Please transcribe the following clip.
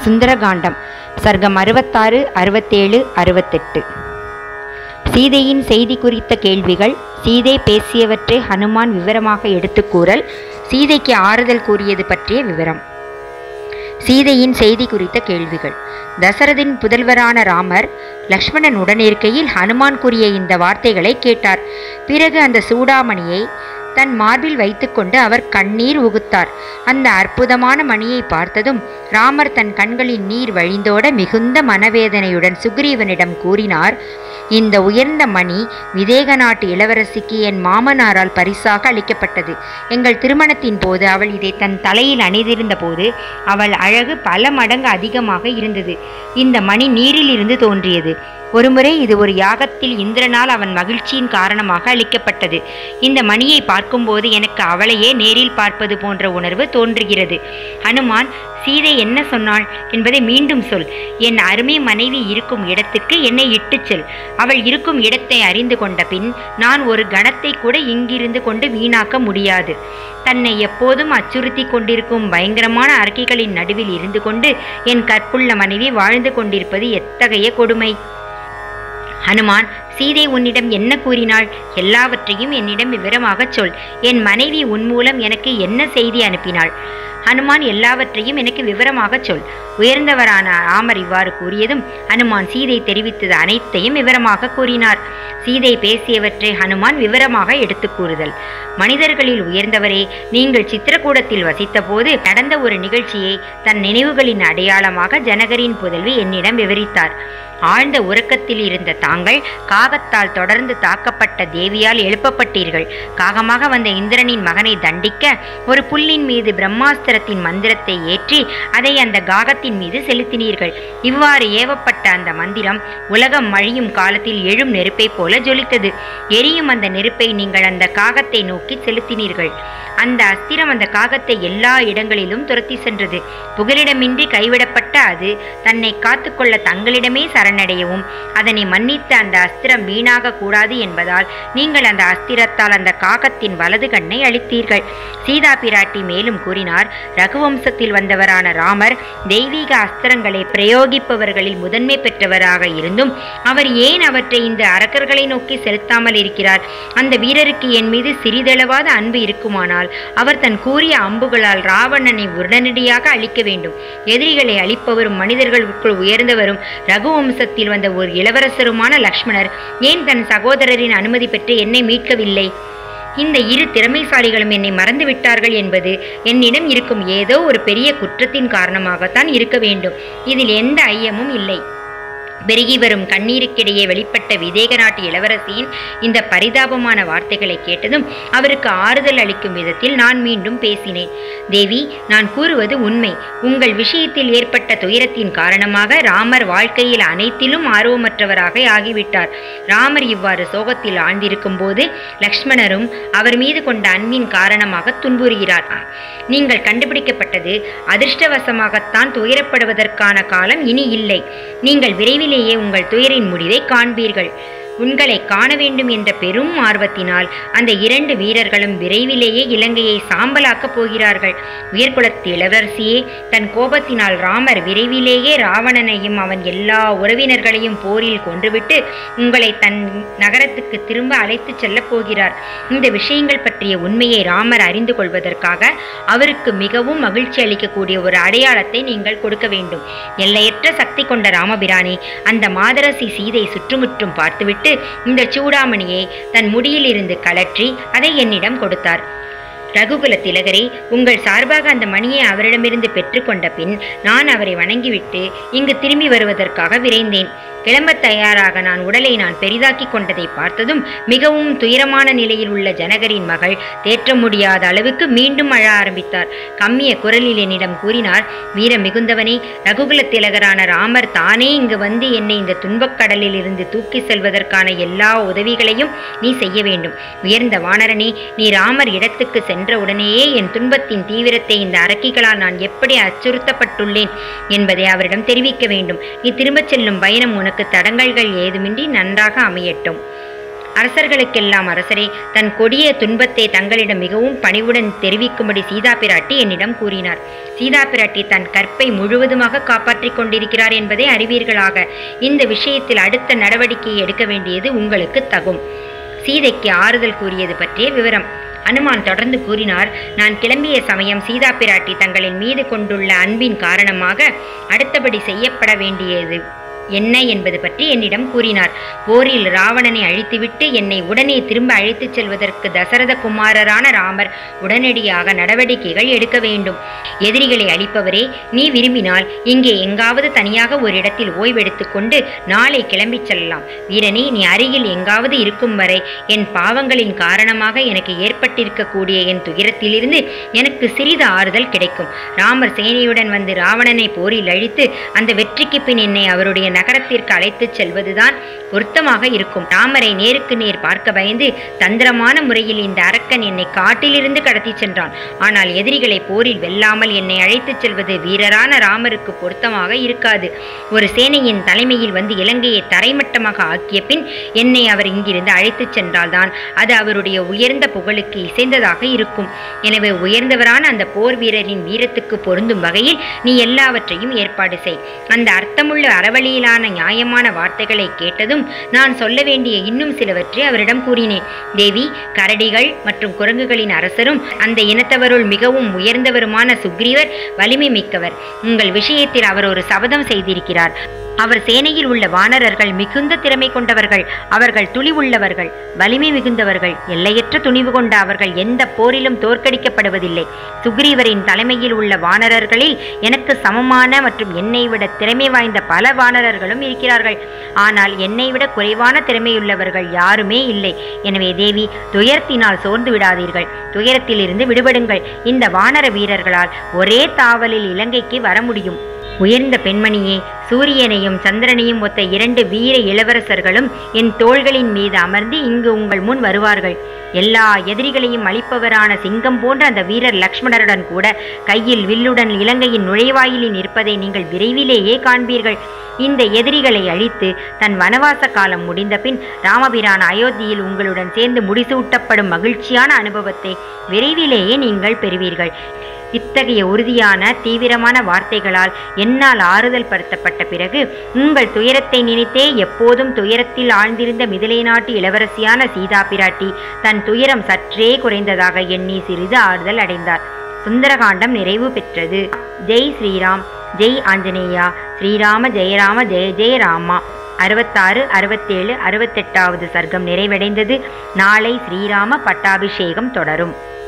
சுந்தரகாண்டம் சர்க்கம் அறுபத்தாறு அறுபத்தேழு அறுபத்தெட்டு சீதையின் செய்தி குறித்த கேள்விகள் சீதை பேசியவற்றை ஹனுமான் விவரமாக எடுத்துக் கூறல் சீதைக்கு ஆறுதல் கூறியது பற்றிய விவரம் சீதையின் செய்தி குறித்த கேள்விகள் தசரதின் புதல்வரான ராமர் லக்ஷ்மணன் உடனிருக்கையில் ஹனுமான் கூறிய இந்த வார்த்தைகளை கேட்டார் பிறகு அந்த சூடாமணியை தன் மார்பில் வைத்துக்கொண்டு அவர் கண்ணீர் உகுத்தார் அந்த அற்புதமான மணியை பார்த்ததும் ராமர் தன் கண்களின் நீர் வழிந்தோட மிகுந்த மனவேதனையுடன் சுக்ரீவனிடம் கூறினார் இந்த உயர்ந்த மணி விதேக நாட்டு இளவரசிக்கு என் மாமனாரால் பரிசாக அளிக்கப்பட்டது எங்கள் திருமணத்தின் போது அவள் இதை தன் தலையில் அணிந்திருந்த போது அவள் அழகு பல மடங்கு அதிகமாக இருந்தது இந்த மணி நீரில் இருந்து தோன்றியது ஒருமுறை இது ஒரு யாகத்தில் இந்திரனால் அவன் மகிழ்ச்சியின் காரணமாக அளிக்கப்பட்டது இந்த மணியை பார்க்கும்போது எனக்கு அவளையே நேரில் பார்ப்பது போன்ற உணர்வு தோன்றுகிறது ஹனுமான் சீதை என்ன சொன்னாள் என்பதை மீண்டும் சொல் என் அருமை மனைவி இருக்கும் இடத்துக்கு என்னை இட்டுச் செல் அவள் இருக்கும் இடத்தை அறிந்து கொண்ட பின் நான் ஒரு கணத்தை கூட இங்கிருந்து கொண்டு வீணாக்க முடியாது தன்னை எப்போதும் அச்சுறுத்தி கொண்டிருக்கும் பயங்கரமான அரக்கிகளின் நடுவில் இருந்து கொண்டு என் கற்புள்ள மனைவி வாழ்ந்து கொண்டிருப்பது எத்தகைய கொடுமை ஹனுமான் சீதை உன்னிடம் என்ன கூறினாள் எல்லாவற்றையும் என்னிடம் விவரமாகச் சொல் என் மனைவி உன் மூலம் எனக்கு என்ன செய்தி அனுப்பினாள் ஹனுமான் எல்லாவற்றையும் எனக்கு விவரமாகச் சொல் உயர்ந்தவரான ராமர் இவ்வாறு கூறியதும் ஹனுமான் சீதை தெரிவித்தது அனைத்தையும் விவரமாக கூறினார் சீதை பேசியவற்றை ஹனுமான் விவரமாக எடுத்துக் கூறுதல் மனிதர்களில் உயர்ந்தவரே நீங்கள் சித்திரக்கூடத்தில் வசித்தபோது நடந்த ஒரு நிகழ்ச்சியை தன் நினைவுகளின் அடையாளமாக ஜனகரின் புதல்வி என்னிடம் விவரித்தார் ஆழ்ந்த உறக்கத்தில் இருந்த தாங்கள் காகத்தால் தொடர்ந்து தாக்கப்பட்ட தேவியால் எழுப்பப்பட்டீர்கள் காகமாக வந்த இந்திரனின் மகனை தண்டிக்க ஒரு புல்லின் மீது பிரம்மாஸ்திரத்தின் மந்திரத்தை ஏற்றி அதை அந்த காகத்தின் மீது செலுத்தினீர்கள் இவ்வாறு ஏவப்பட்ட அந்த மந்திரம் உலகம் மழியும் காலத்தில் எழும் நெருப்பை போல ஜொலித்தது எரியும் அந்த நெருப்பை நீங்கள் அந்த காகத்தை நோக்கி செலுத்தினீர்கள் அந்த அஸ்திரம் அந்த காகத்தை எல்லா இடங்களிலும் துரத்தி சென்றது புகலிடமின்றி கைவிடப்பட்ட அது தன்னை காத்துக்கொள்ள தங்களிடமே சரணடையவும் அதனை மன்னித்த அந்த அஸ்திரம் வீணாக கூடாது என்பதால் நீங்கள் அந்த அஸ்திரத்தால் அந்த காகத்தின் வலது கண்ணை அளித்தீர்கள் சீதா பிராட்டி மேலும் கூறினார் ரகுவம்சத்தில் வந்தவரான ராமர் தெய்வீக அஸ்திரங்களை பிரயோகிப்பவர்களில் முதன்மை பெற்றவராக இருந்தும் அவர் ஏன் அவற்றை இந்த அரக்கர்களை நோக்கி செலுத்தாமல் இருக்கிறார் அந்த வீரருக்கு என் மீது சிறிதளவாத அன்பு இருக்குமானால் அவர் தன் கூறிய அம்புகளால் ராவணனை உடனடியாக அழிக்க வேண்டும் எதிரிகளை அழிப்பவரும் மனிதர்களுக்குள் உயர்ந்தவரும் ரகுவம்சத்தில் வந்த ஒரு இளவரசருமான லக்ஷ்மணர் ஏன் தன் சகோதரரின் அனுமதி பெற்று என்னை மீட்கவில்லை இந்த இரு திறமைசாலிகளும் என்னை மறந்து விட்டார்கள் என்பது என்னிடம் இருக்கும் ஏதோ ஒரு பெரிய குற்றத்தின் காரணமாகத்தான் இருக்க வேண்டும் இதில் எந்த ஐயமும் இல்லை பெருகி வரும் கண்ணீருக்கிடையே வெளிப்பட்ட விதேக நாட்டு இளவரசியின் இந்த பரிதாபமான வார்த்தைகளை கேட்டதும் அவருக்கு ஆறுதல் அளிக்கும் விதத்தில் நான் மீண்டும் பேசினேன் தேவி நான் கூறுவது உண்மை உங்கள் விஷயத்தில் ஏற்பட்ட துயரத்தின் காரணமாக ராமர் வாழ்க்கையில் அனைத்திலும் ஆர்வமற்றவராக ஆகிவிட்டார் ராமர் இவ்வாறு சோகத்தில் ஆழ்ந்திருக்கும் போது லக்ஷ்மணரும் அவர் மீது கொண்ட அன்பின் காரணமாக துன்புறுகிறார் நீங்கள் கண்டுபிடிக்கப்பட்டது அதிர்ஷ்டவசமாகத்தான் துயரப்படுவதற்கான காலம் இனி இல்லை நீங்கள் விரைவிலேயே உங்கள் துயரின் முடிவை காண்பீர்கள் உங்களை காண வேண்டும் என்ற பெரும் ஆர்வத்தினால் அந்த இரண்டு வீரர்களும் விரைவிலேயே இலங்கையை சாம்பலாக்கப் போகிறார்கள் உயர்குலத்து இளவரசியே தன் கோபத்தினால் ராமர் விரைவிலேயே ராவணனையும் அவன் எல்லா உறவினர்களையும் போரில் கொன்றுவிட்டு உங்களை தன் நகரத்துக்கு திரும்ப அழைத்துச் செல்லப் போகிறார் இந்த விஷயங்கள் பற்றிய உண்மையை ராமர் அறிந்து கொள்வதற்காக அவருக்கு மிகவும் மகிழ்ச்சி அளிக்கக்கூடிய ஒரு அடையாளத்தை நீங்கள் கொடுக்க வேண்டும் எல்லையற்ற சக்தி கொண்ட ராமபிரானே அந்த மாதரசி சீதை சுற்றுமுற்றும் பார்த்துவிட்டு இந்த சூடாமணியை தன் முடியிலிருந்து கலற்றி அதை என்னிடம் கொடுத்தார் ரகுகுல திலகரே உங்கள் சார்பாக அந்த மணியை அவரிடமிருந்து பெற்றுக்கொண்ட பின் நான் அவரை வணங்கிவிட்டு இங்கு திரும்பி வருவதற்காக விரைந்தேன் கிளம்பத் தயாராக நான் உடலை நான் பெரிதாக்கி கொண்டதை பார்த்ததும் மிகவும் துயரமான நிலையில் உள்ள ஜனகரின் மகள் தேற்ற முடியாத அளவுக்கு மீண்டும் அழ ஆரம்பித்தார் கம்மிய குரலில் என்னிடம் கூறினார் வீர மிகுந்தவனே ரகுகுல திலகரான ராமர் தானே இங்கு வந்து என்னை இந்த துன்பக் கடலில் இருந்து தூக்கி செல்வதற்கான எல்லா உதவிகளையும் நீ செய்ய வேண்டும் உயர்ந்த வானரனே நீ ராமர் இடத்துக்கு சென்ற உடனேயே என் துன்பத்தின் தீவிரத்தை இந்த அரக்கிகளால் நான் எப்படி அச்சுறுத்தப்பட்டுள்ளேன் என்பதை அவரிடம் தெரிவிக்க வேண்டும் நீ திரும்பச் செல்லும் பயணம் உனக்கு தடங்கல்கள் ஏதுமின்றி நன்றாக அமையட்டும் அரசர்களுக்கெல்லாம் அரசரே தன் கொடிய துன்பத்தை தங்களிடம் மிகவும் பணிவுடன் தெரிவிக்கும்படி சீதா பிராட்டி என்னிடம் கூறினார் சீதா பிராட்டி தன் கற்பை முழுவதுமாக காப்பாற்றிக் கொண்டிருக்கிறார் என்பதை அறிவீர்களாக இந்த விஷயத்தில் அடுத்த நடவடிக்கையை எடுக்க வேண்டியது உங்களுக்கு தகும் சீதைக்கு ஆறுதல் கூறியது பற்றிய விவரம் அனுமான் தொடர்ந்து கூறினார் நான் கிளம்பிய சமயம் சீதா பிராட்டி தங்களின் மீது கொண்டுள்ள அன்பின் காரணமாக அடுத்தபடி செய்யப்பட வேண்டியது என்ன என்பது பற்றி என்னிடம் கூறினார் போரில் ராவணனை அழித்துவிட்டு என்னை உடனே திரும்ப அழைத்துச் செல்வதற்கு தசரத குமாரரான ராமர் உடனடியாக நடவடிக்கைகள் எடுக்க வேண்டும் எதிரிகளை அழிப்பவரே நீ விரும்பினால் இங்கே எங்காவது தனியாக ஒரு இடத்தில் ஓய்வெடுத்துக் கொண்டு நாளை கிளம்பிச் செல்லலாம் வீரனே நீ அருகில் எங்காவது இருக்கும் வரை என் பாவங்களின் காரணமாக எனக்கு ஏற்பட்டிருக்கக்கூடிய என் துயரத்திலிருந்து எனக்கு சிறிது ஆறுதல் கிடைக்கும் ராமர் சேனையுடன் வந்து ராவணனை போரில் அழித்து அந்த வெற்றிக்கு பின் என்னை அவருடைய நகரத்திற்கு அழைத்துச் செல்வதுதான் பொருத்தமாக இருக்கும் ராமரை நேருக்கு நேர் பார்க்க பயந்து தந்திரமான முறையில் இந்த அரக்கன் என்னை காட்டிலிருந்து கடத்திச் சென்றான் ஆனால் எதிரிகளை போரில் வெல்லாமல் என்னை அழைத்துச் செல்வது வீரரான ராமருக்கு பொருத்தமாக இருக்காது ஒரு சேனையின் தலைமையில் வந்து இலங்கையை தரைமட்டமாக ஆக்கிய பின் என்னை அவர் இங்கிருந்து அழைத்துச் சென்றால்தான் அது அவருடைய உயர்ந்த புகழுக்கு இசைந்ததாக இருக்கும் எனவே உயர்ந்தவரான அந்த போர் வீரரின் வீரத்துக்கு பொருந்தும் வகையில் நீ எல்லாவற்றையும் ஏற்பாடு செய் அந்த அர்த்தமுள்ள அறவழியிலான நியாயமான வார்த்தைகளை கேட்டதும் நான் சொல்ல வேண்டிய இன்னும் சிலவற்றை அவரிடம் கூறினேன் தேவி கரடிகள் மற்றும் குரங்குகளின் அரசரும் அந்த இனத்தவருள் மிகவும் உயர்ந்தவருமான சுக்ரீவர் வலிமை மிக்கவர் உங்கள் விஷயத்தில் அவர் ஒரு சபதம் செய்திருக்கிறார் அவர் சேனையில் உள்ள வானரர்கள் மிகுந்த திறமை கொண்டவர்கள் அவர்கள் துணிவுள்ளவர்கள் வலிமை மிகுந்தவர்கள் எல்லையற்ற துணிவு கொண்ட அவர்கள் எந்த போரிலும் தோற்கடிக்கப்படுவதில்லை சுக்ரீவரின் தலைமையில் உள்ள வானரர்களில் எனக்கு சமமான மற்றும் என்னை விட திறமை வாய்ந்த பல வானரர்களும் இருக்கிறார்கள் ஆனால் என்னை விட குறைவான திறமையுள்ளவர்கள் யாருமே இல்லை எனவே தேவி துயரத்தினால் சோர்ந்து விடாதீர்கள் துயரத்திலிருந்து விடுபடுங்கள் இந்த வானர வீரர்களால் ஒரே தாவலில் இலங்கைக்கு வர முடியும் உயர்ந்த பெண்மணியே சூரியனையும் சந்திரனையும் ஒத்த இரண்டு வீர இளவரசர்களும் என் தோள்களின் மீது அமர்ந்து இங்கு உங்கள் முன் வருவார்கள் எல்லா எதிரிகளையும் அழிப்பவரான சிங்கம் போன்ற அந்த வீரர் லக்ஷ்மணருடன் கூட கையில் வில்லுடன் இலங்கையின் நுழைவாயிலில் நிற்பதை நீங்கள் விரைவிலேயே காண்பீர்கள் இந்த எதிரிகளை அழித்து தன் வனவாச காலம் முடிந்த பின் ராமபிரான் அயோத்தியில் உங்களுடன் சேர்ந்து முடிசூட்டப்படும் மகிழ்ச்சியான அனுபவத்தை விரைவிலேயே நீங்கள் பெறுவீர்கள் இத்தகைய உறுதியான தீவிரமான வார்த்தைகளால் என்னால் ஆறுதல் படுத்தப்பட்ட பிறகு உங்கள் துயரத்தை நினைத்தே எப்போதும் துயரத்தில் ஆழ்ந்திருந்த மிதிலை நாட்டு இளவரசியான சீதா பிராட்டி தன் துயரம் சற்றே குறைந்ததாக எண்ணி சிறிது ஆறுதல் அடைந்தார் சுந்தரகாண்டம் நிறைவு பெற்றது ஜெய் ஸ்ரீராம் ஜெய் ஆஞ்சநேயா ஸ்ரீராம ஜெயராம ஜெய ஜெய ராமா அறுபத்தாறு அறுபத்தேழு அறுபத்தெட்டாவது சர்க்கம் நிறைவடைந்தது நாளை ஸ்ரீராம பட்டாபிஷேகம் தொடரும்